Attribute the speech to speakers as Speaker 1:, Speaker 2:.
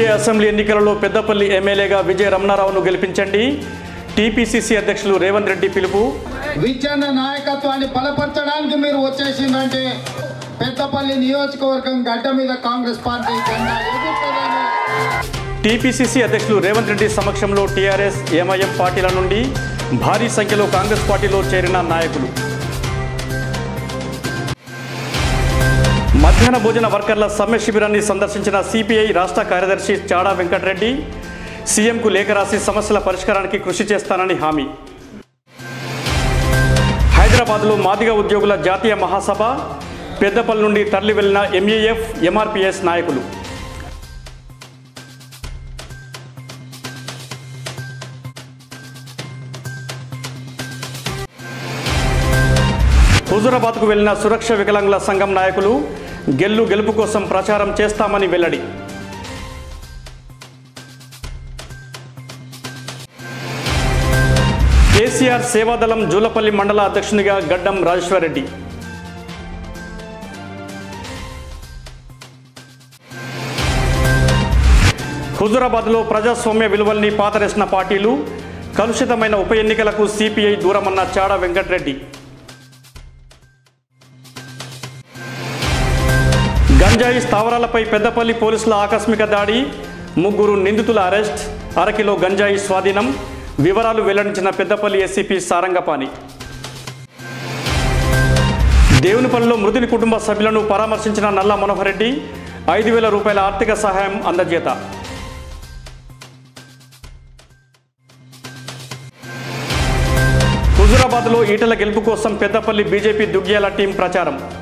Speaker 1: రాబోయే అసెంబ్లీ ఎన్నికలలో పెద్దపల్లి ఎమ్మెల్యేగా విజయ రమణారావును గెలిపించండి టీపీసీసీ అధ్యక్షులు రేవంత్ రెడ్డి పిలుపు
Speaker 2: విజన్న నాయకత్వాన్ని బలపరచడానికి మీరు వచ్చేసిందంటే పెద్దపల్లి నియోజకవర్గం గడ్డ మీద కాంగ్రెస్ పార్టీ జెండా ఎగురుతుందని
Speaker 1: టీపీసీసీ అధ్యక్షులు రేవంత్ రెడ్డి సమక్షంలో టీఆర్ఎస్ ఎంఐఎం పార్టీల నుండి భారీ సంఖ్యలో కాంగ్రెస్ పార్టీలో చేరిన నాయకులు మధ్యాహ్న భోజన వర్కర్ల సమ్మె శిబిరాన్ని సందర్శించిన సిపిఐ రాష్ట్ర కార్యదర్శి చాడా వెంకటరెడ్డి సీఎంకు లేఖ రాసి సమస్యల పరిష్కారానికి కృషి చేస్తానని హామీ హైదరాబాద్లో మాదిగ ఉద్యోగుల జాతీయ మహాసభ పెద్దపల్లి నుండి తరలి వెళ్లిన ఎంఈఎఫ్ ఎంఆర్పిఎస్ నాయకులు హుజురాబాద్కు వెళ్లిన సురక్ష వికలాంగుల సంఘం నాయకులు గెల్లు గెలుపు కోసం ప్రచారం చేస్తామని వెల్లడి కేసీఆర్ సేవాదళం జూలపల్లి మండల అధ్యక్షునిగా గడ్డం రాజేశ్వరరెడ్డి హుజురాబాద్లో ప్రజాస్వామ్య విలువల్ని పాతరేసిన పార్టీలు కలుషితమైన ఉప ఎన్నికలకు సిపిఐ దూరమన్న చాడ వెంకటరెడ్డి గంజాయి స్థావరాలపై పెద్దపల్లి పోలీసుల ఆకస్మిక దాడి ముగ్గురు నిందితుల అరెస్ట్ అరకిలో గంజాయి స్వాధీనం వివరాలు వెల్లడించిన పెద్దపల్లి ఎస్సీపీ సారంగపాణి దేవునిపల్లిలో మృతుని కుటుంబ సభ్యులను పరామర్శించిన నల్ల మనోహర్ రెడ్డి ఐదు వేల రూపాయల ఆర్థిక సహాయం అందజేత హుజురాబాద్లో ఈటల గెలుపు కోసం పెద్దపల్లి బీజేపీ దుగ్గ్యాల టీం ప్రచారం